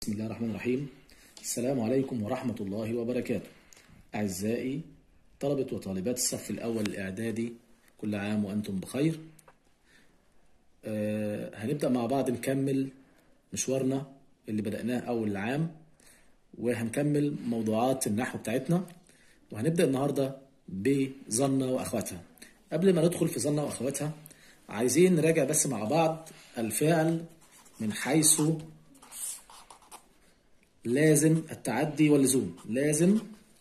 بسم الله الرحمن الرحيم السلام عليكم ورحمة الله وبركاته أعزائي طلبة وطالبات الصف الأول الإعدادي كل عام وأنتم بخير آه هنبدأ مع بعض نكمل مشوارنا اللي بدأناه أول العام وهنكمل موضوعات النحو بتاعتنا وهنبدأ النهاردة بظنة وأخواتها قبل ما ندخل في ظنة وأخواتها عايزين نراجع بس مع بعض الفعل من حيث لازم التعدي واللزوم لازم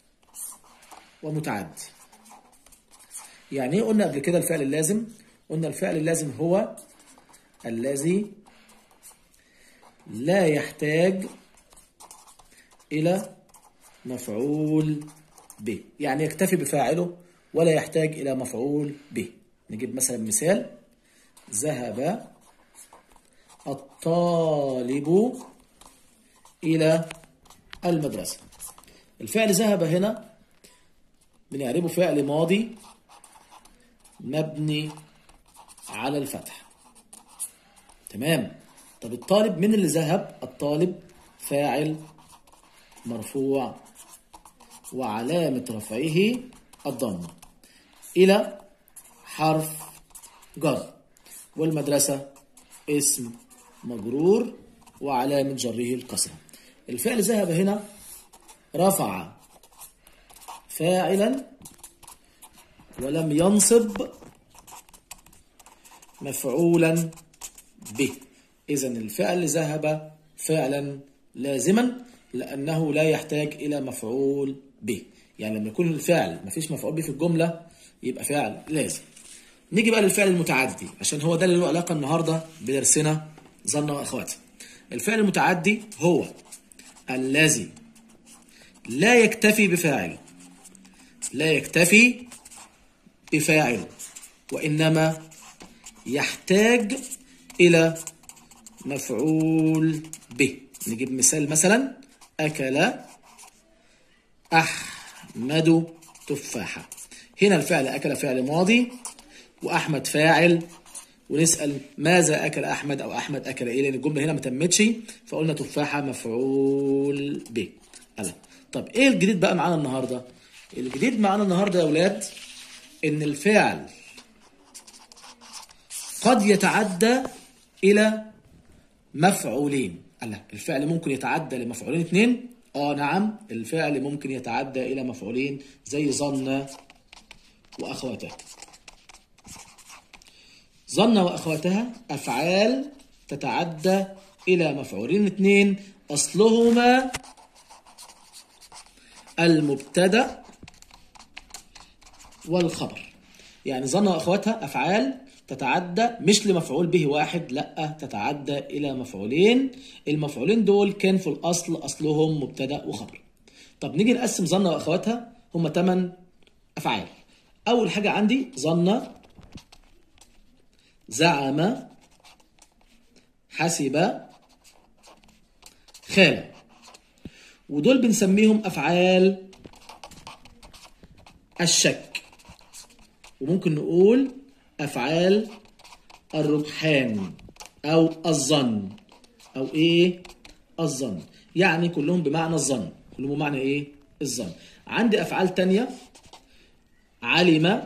ومتعدي يعني ايه قلنا قبل كده الفعل اللازم قلنا الفعل اللازم هو الذي لا يحتاج الى مفعول به يعني يكتفي بفاعله ولا يحتاج الى مفعول به نجيب مثلا مثال ذهب الطالب إلى المدرسة الفعل ذهب هنا بنعربه فعل ماضي مبني على الفتح تمام طب الطالب من اللي ذهب الطالب فاعل مرفوع وعلامة رفعه الضمة إلى حرف جر والمدرسة اسم مجرور وعلامة جره الكسرة الفعل ذهب هنا رفع فاعلا ولم ينصب مفعولا به إذا الفعل ذهب فعلا لازما لأنه لا يحتاج إلى مفعول به يعني لما يكون الفعل مفيش مفعول به في الجملة يبقى فعل لازم نيجي بقى للفعل المتعدي عشان هو ده اللي له علاقة النهاردة بدرسنا ظن وأخواتها الفعل المتعدي هو الذي لا يكتفي بفاعل لا يكتفي بفاعل وإنما يحتاج إلى مفعول به نجيب مثال مثلا أكل أحمد تفاحة هنا الفعل أكل فعل ماضي وأحمد فاعل ونسأل ماذا أكل أحمد أو أحمد أكل إيه لأن الجملة هنا ما تمتش فقلنا تفاحة مفعول به ألا طب إيه الجديد بقى معانا النهاردة الجديد معانا النهاردة يا أولاد إن الفعل قد يتعدى إلى مفعولين ألا الفعل ممكن يتعدى لمفعولين اثنين آه نعم الفعل ممكن يتعدى إلى مفعولين زي ظن وأخواتها ظن وأخواتها أفعال تتعدى إلى مفعولين اثنين أصلهما المبتدأ والخبر يعني ظن وأخواتها أفعال تتعدى مش لمفعول به واحد لا تتعدى إلى مفعولين المفعولين دول كان في الأصل أصلهم مبتدأ وخبر طب نيجي نقسم ظن وأخواتها هم 8 أفعال أول حاجة عندي ظن زعم حسب خال ودول بنسميهم أفعال الشك وممكن نقول أفعال الرجحان أو الظن أو إيه الظن يعني كلهم بمعنى الظن كلهم بمعنى إيه الظن عندي أفعال تانية علم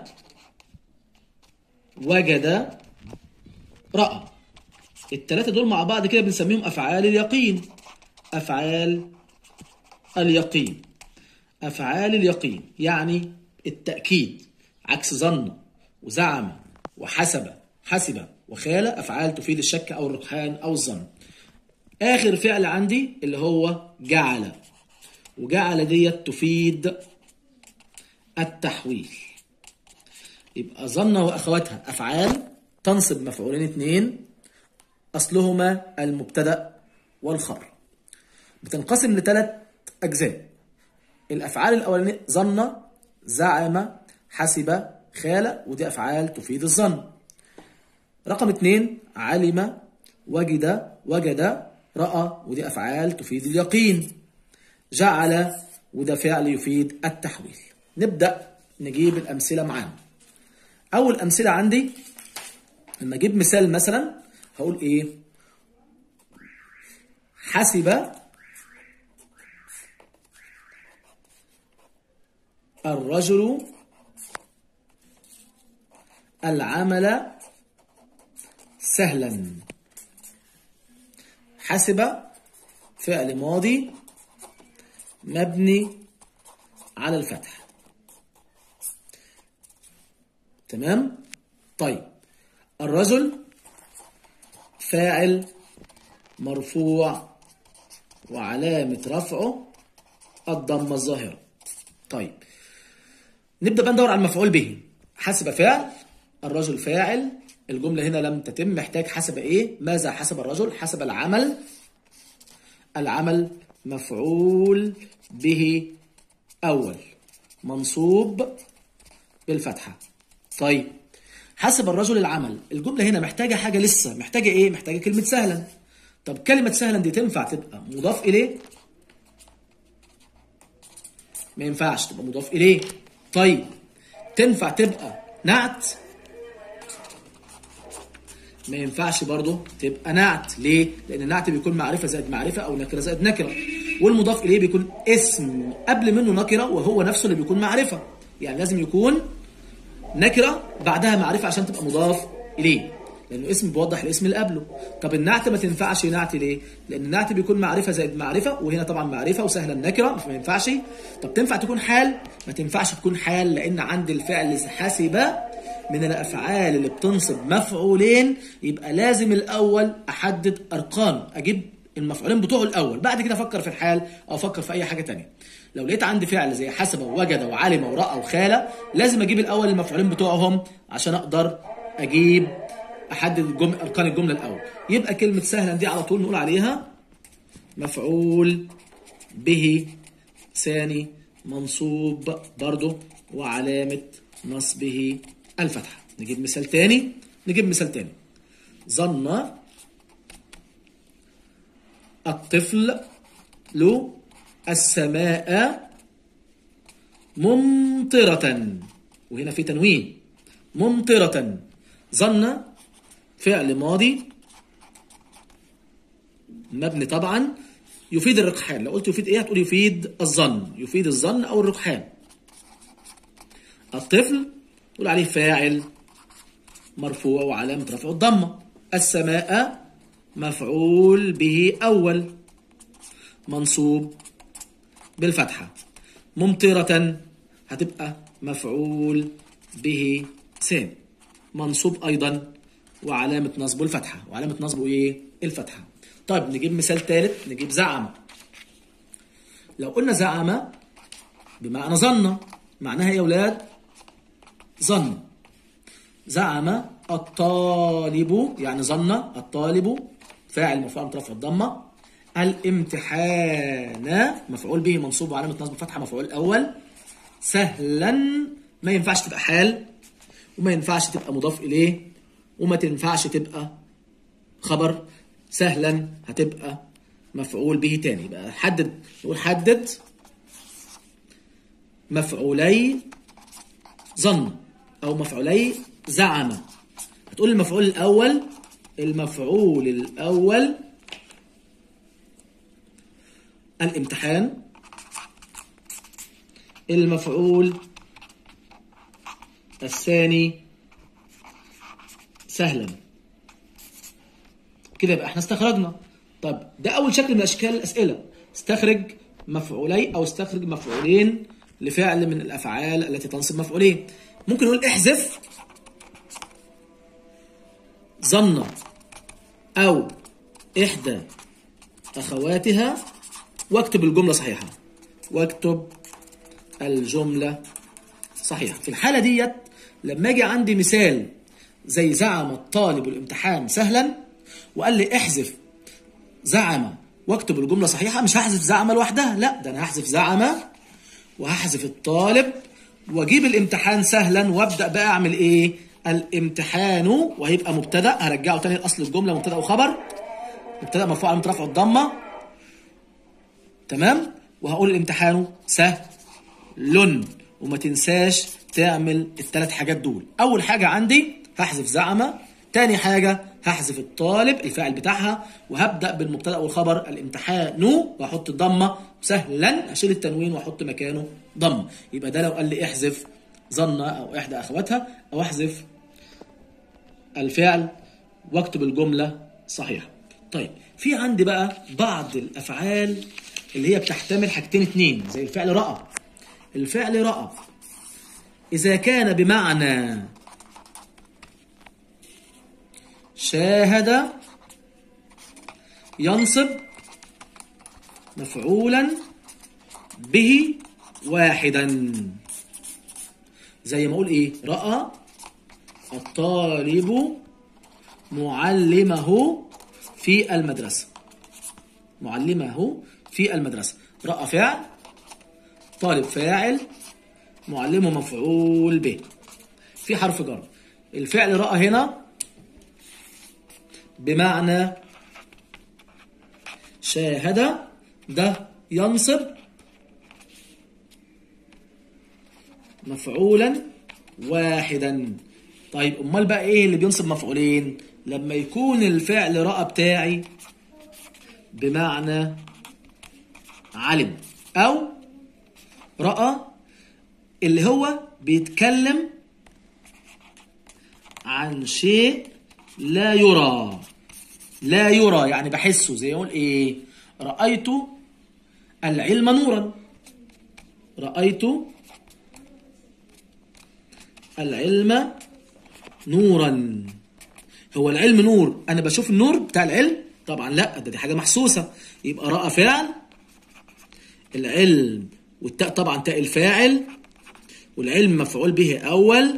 وجد رأى التلاتة دول مع بعض كده بنسميهم أفعال اليقين أفعال اليقين أفعال اليقين يعني التأكيد عكس ظن وزعم وحسب حسب وخال أفعال تفيد الشك أو الرجحان أو الظن آخر فعل عندي اللي هو جعل وجعل ديت تفيد التحويل يبقى ظن وأخواتها أفعال تنصب مفعولين اثنين أصلهما المبتدأ والخبر بتنقسم لثلاث أجزاء الأفعال الأولانية ظن زعم حسب خال ودي أفعال تفيد الظن رقم اثنين علم وجد وجد رأى ودي أفعال تفيد اليقين جعل وده فعل يفيد التحويل نبدأ نجيب الأمثلة معانا أول أمثلة عندي لما اجيب مثال مثلا هقول ايه حسب الرجل العمل سهلا حسب فعل ماضي مبني على الفتح تمام طيب الرجل فاعل مرفوع وعلامة رفعه الضمة الظاهرة طيب نبدأ بقى ندور على المفعول به حسب فعل الرجل فاعل الجملة هنا لم تتم محتاج حسب ايه ماذا حسب الرجل حسب العمل العمل مفعول به أول منصوب بالفتحة طيب حسب الرجل العمل الجملة هنا محتاجة حاجة لسه محتاجة ايه محتاجة كلمة سهلا طب كلمة سهلا دي تنفع تبقى مضاف إليه ما ينفعش تبقى مضاف إليه طيب تنفع تبقى نعت ما ينفعش برضه تبقى نعت ليه؟ لأن النعت بيكون معرفة زائد معرفة أو نكرة زائد نكرة والمضاف إليه بيكون اسم قبل منه نكرة وهو نفسه اللي بيكون معرفة يعني لازم يكون نكرة بعدها معرفة عشان تبقى مضاف إليه لأنه اسم بيوضح الاسم اللي قبله طب النعت ما تنفعش نعت ليه؟ لأن النعت بيكون معرفة زائد معرفة وهنا طبعا معرفة وسهلا نكرة ما ينفعش طب تنفع تكون حال؟ ما تنفعش تكون حال لأن عند الفعل حسب من الافعال اللي بتنصب مفعولين يبقى لازم الاول احدد ارقام اجيب المفعولين بتوعه الاول بعد كده افكر في الحال او افكر في اي حاجه تانية لو لقيت عندي فعل زي حسب ووجد وعلم وراى وخال لازم اجيب الاول المفعولين بتوعهم عشان اقدر اجيب احدد الجمل اركان الجمله الاول يبقى كلمه سهلا دي على طول نقول عليها مفعول به ثاني منصوب برضه وعلامه نصبه الفتحة نجيب مثال تاني نجيب مثال تاني ظن الطفل له السماء ممطرة وهنا في تنوين ممطرة ظن فعل ماضي مبني طبعا يفيد الرقحان لو قلت يفيد ايه هتقول يفيد الظن يفيد الظن او الرقحان الطفل نقول عليه فاعل مرفوع وعلامة رفعه الضمة السماء مفعول به أول منصوب بالفتحة ممطرة هتبقى مفعول به ثاني منصوب أيضا وعلامة نصبه الفتحة وعلامة نصبه إيه؟ الفتحة طيب نجيب مثال ثالث نجيب زعم لو قلنا زعم بمعنى ظن معناها يا ولاد ظن زعم الطالب يعني ظن الطالب فاعل مرفوع رفع الضمة الامتحان مفعول به منصوب وعلامة نصب فتحة مفعول أول سهلا ما ينفعش تبقى حال وما ينفعش تبقى مضاف إليه وما تنفعش تبقى خبر سهلا هتبقى مفعول به تاني يبقى حدد نقول حدد مفعولي ظن أو مفعولي زعم هتقول المفعول الأول المفعول الأول الامتحان المفعول الثاني سهلا كده يبقى احنا استخرجنا طب ده أول شكل من أشكال الأسئلة استخرج مفعولي أو استخرج مفعولين لفعل من الأفعال التي تنصب مفعولين ممكن نقول احذف ظن أو إحدى أخواتها واكتب الجملة صحيحة واكتب الجملة صحيحة في الحالة ديت لما أجي عندي مثال زي زعم الطالب الامتحان سهلا وقال لي احذف زعم واكتب الجملة صحيحة مش هحذف زعم لوحدها لا ده أنا هحذف زعم وهحذف الطالب واجيب الامتحان سهلا وابدا بقى اعمل ايه الامتحان وهيبقى مبتدا هرجعه تاني لاصل الجمله مبتدا وخبر مبتدا مرفوع علامه رفع الضمه تمام وهقول الامتحان سهل وما تنساش تعمل الثلاث حاجات دول اول حاجه عندي هحذف زعم تاني حاجه هحذف الطالب الفاعل بتاعها وهبدا بالمبتدا والخبر الامتحان واحط ضمه سهلا اشيل التنوين واحط مكانه ضمه يبقى ده لو قال لي احذف ظن او احدى اخواتها او احذف الفعل واكتب الجمله صحيحه طيب في عندي بقى بعض الافعال اللي هي بتحتمل حاجتين اتنين زي الفعل راى الفعل راى اذا كان بمعنى شاهد ينصب مفعولا به واحدا زي ما اقول ايه راى الطالب معلمه في المدرسه معلمه في المدرسه راى فعل طالب فاعل معلمه مفعول به في حرف جر الفعل راى هنا بمعنى شاهد ده ينصب مفعولا واحدا طيب امال بقى ايه اللي بينصب مفعولين لما يكون الفعل راى بتاعي بمعنى علم او راى اللي هو بيتكلم عن شيء لا يرى لا يرى يعني بحسه زي يقول ايه رأيت العلم نورا رأيت العلم نورا هو العلم نور انا بشوف النور بتاع العلم طبعا لا ده دي حاجه محسوسه يبقى راى فعل العلم والتاء طبعا تاء الفاعل والعلم مفعول به اول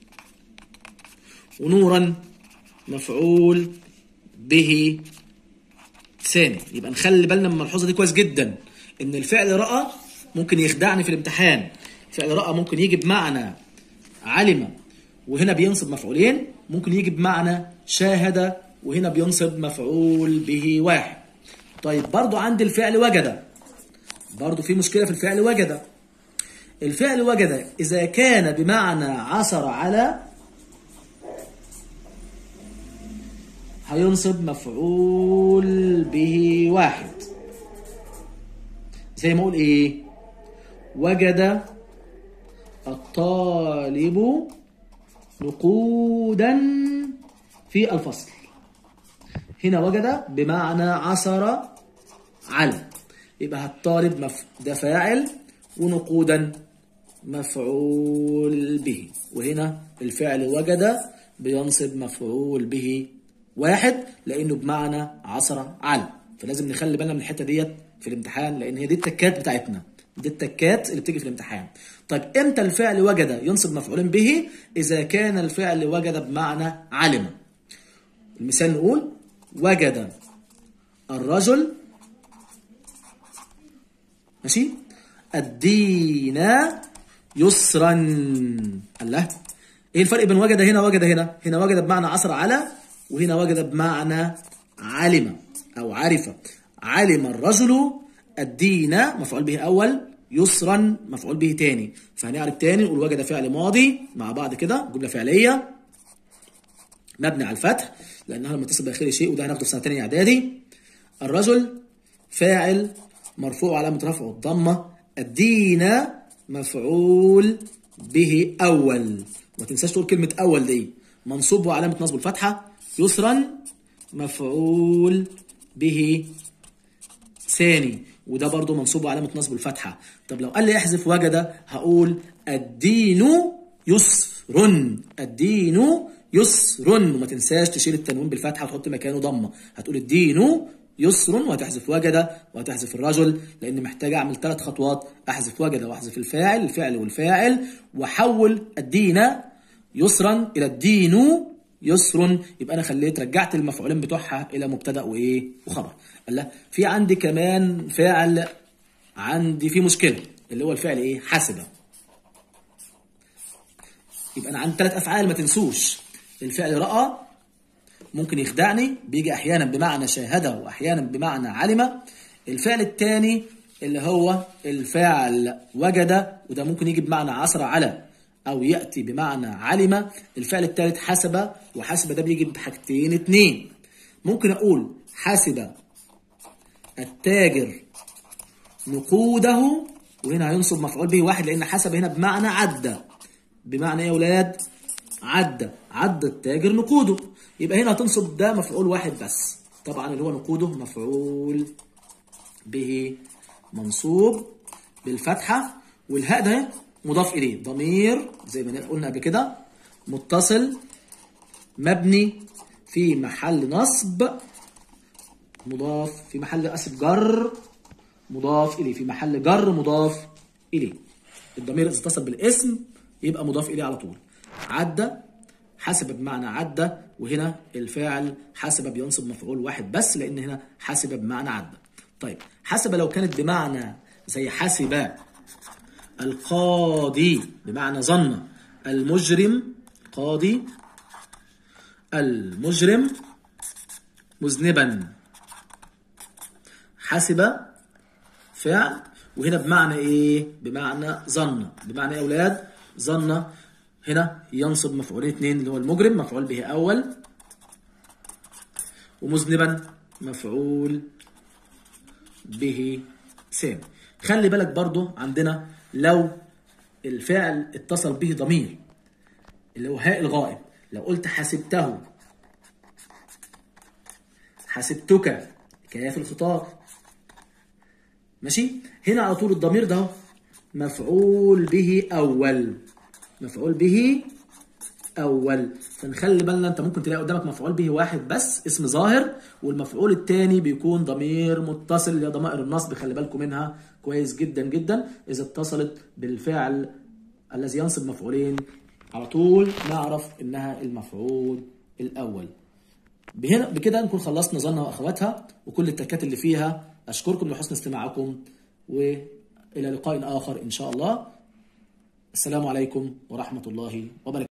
ونورا مفعول به ثاني يبقى نخلي بالنا من الملحوظه دي كويس جدا ان الفعل راى ممكن يخدعني في الامتحان فعل راى ممكن يجي بمعنى علم وهنا بينصب مفعولين ممكن يجي بمعنى شاهد وهنا بينصب مفعول به واحد طيب برضو عندي الفعل وجد برضو في مشكلة في الفعل وجد الفعل وجد إذا كان بمعنى عثر على هينصب مفعول به واحد زي ما اقول ايه وجد الطالب نقودا في الفصل هنا وجد بمعنى عثر على يبقى الطالب مف... ده فاعل ونقودا مفعول به وهنا الفعل وجد بينصب مفعول به واحد لانه بمعنى عثر على فلازم نخلي بالنا من الحته ديت في الامتحان لان هي دي التكات بتاعتنا دي التكات اللي بتيجي في الامتحان طيب امتى الفعل وجد ينصب مفعولين به اذا كان الفعل وجد بمعنى علم المثال نقول وجد الرجل ماشي الدين يسرا الله ايه الفرق بين وجد هنا وجد هنا هنا وجد بمعنى عصر على وهنا وجد بمعنى علم او عرف علم الرجل الدين مفعول به اول يسرا مفعول به تاني فهنعرف تاني نقول وجد فعل ماضي مع بعض كده جمله فعليه مبني على الفتح لانها متصل باخر شيء وده هناخده في سنه ثانيه اعدادي الرجل فاعل مرفوع علامه رفعه الضمه الدين مفعول به اول ما تنساش تقول كلمه اول دي منصوب وعلامه نصبه الفتحه يسرا مفعول به ثاني وده برضو منصوب علامة نصب الفتحة طب لو قال لي احذف وجد هقول الدين يسر الدين يسر وما تنساش تشيل التنوين بالفتحة وتحط مكانه ضمة هتقول الدين يسر وهتحذف وجد وهتحذف الرجل لان محتاج اعمل ثلاث خطوات احذف وجد واحذف الفاعل الفعل والفاعل واحول الدين يسرا الى الدين يسر يبقى انا خليت رجعت المفعولين بتوعها الى مبتدا وايه وخبر الله في عندي كمان فاعل عندي في مشكله اللي هو الفعل ايه حسب يبقى انا عندي ثلاث افعال ما تنسوش الفعل راى ممكن يخدعني بيجي احيانا بمعنى شاهد واحيانا بمعنى علم الفعل الثاني اللي هو الفعل وجد وده ممكن يجي بمعنى عصر على او ياتي بمعنى علم الفعل الثالث حسب وحسب ده بيجي بحاجتين اتنين ممكن اقول حسب التاجر نقوده وهنا هينصب مفعول به واحد لان حسب هنا بمعنى عدى بمعنى ايه يا ولاد عدى عدى التاجر نقوده يبقى هنا هتنصب ده مفعول واحد بس طبعا اللي هو نقوده مفعول به منصوب بالفتحة والهاء ده مضاف إليه ضمير زي ما قلنا قبل كده متصل مبني في محل نصب مضاف في محل أسف جر مضاف إليه في محل جر مضاف إليه الضمير إذا اتصل بالاسم يبقى مضاف إليه على طول عدى حسب بمعنى عدى وهنا الفاعل حسب بينصب مفعول واحد بس لأن هنا حسب بمعنى عدى طيب حسب لو كانت بمعنى زي حسب القاضي بمعنى ظن المجرم قاضي المجرم مذنبا حسب فعل وهنا بمعنى ايه بمعنى ظن بمعنى ايه يا اولاد ظن هنا ينصب مفعولين اثنين اللي هو المجرم مفعول به اول ومذنبا مفعول به ثاني خلي بالك برضو عندنا لو الفعل اتصل به ضمير اللي هو هاء الغائب لو قلت حسبته حسبتك كاف الخطاب ماشي هنا على طول الضمير ده مفعول به اول مفعول به اول فنخلي بالنا انت ممكن تلاقي قدامك مفعول به واحد بس اسم ظاهر والمفعول الثاني بيكون ضمير متصل اللي هي ضمائر النصب خلي بالكم منها كويس جدا جدا اذا اتصلت بالفعل الذي ينصب مفعولين على طول نعرف انها المفعول الاول بهنا بكده نكون خلصنا ظنها واخواتها وكل التكات اللي فيها اشكركم لحسن استماعكم والى لقاء اخر ان شاء الله السلام عليكم ورحمه الله وبركاته